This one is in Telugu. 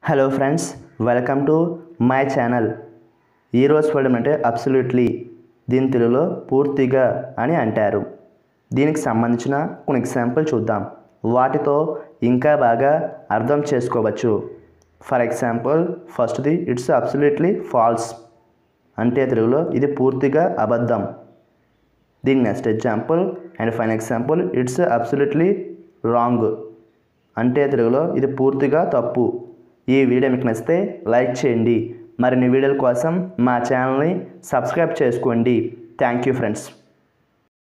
hello friends welcome to my channel ఈరోజు పడడం అంటే అబ్సల్యూట్లీ దీని తెలుగులో పూర్తిగా అని అంటారు దీనికి సంబంధించిన కొన్ని ఎగ్జాంపుల్ చూద్దాం వాటితో ఇంకా బాగా అర్థం చేసుకోవచ్చు ఫర్ ఎగ్జాంపుల్ ఫస్ట్ది ఇట్స్ అబ్సల్యూట్లీ ఫాల్స్ అంటే తెలుగులో ఇది పూర్తిగా అబద్ధం దీని next example and fine example it's absolutely wrong అంటే తెలుగులో ఇది పూర్తిగా తప్పు ఈ వీడియో మీకు నచ్చితే లైక్ చేయండి మరిన్ని వీడియోల కోసం మా ఛానల్ని సబ్స్క్రైబ్ చేసుకోండి థ్యాంక్ యూ ఫ్రెండ్స్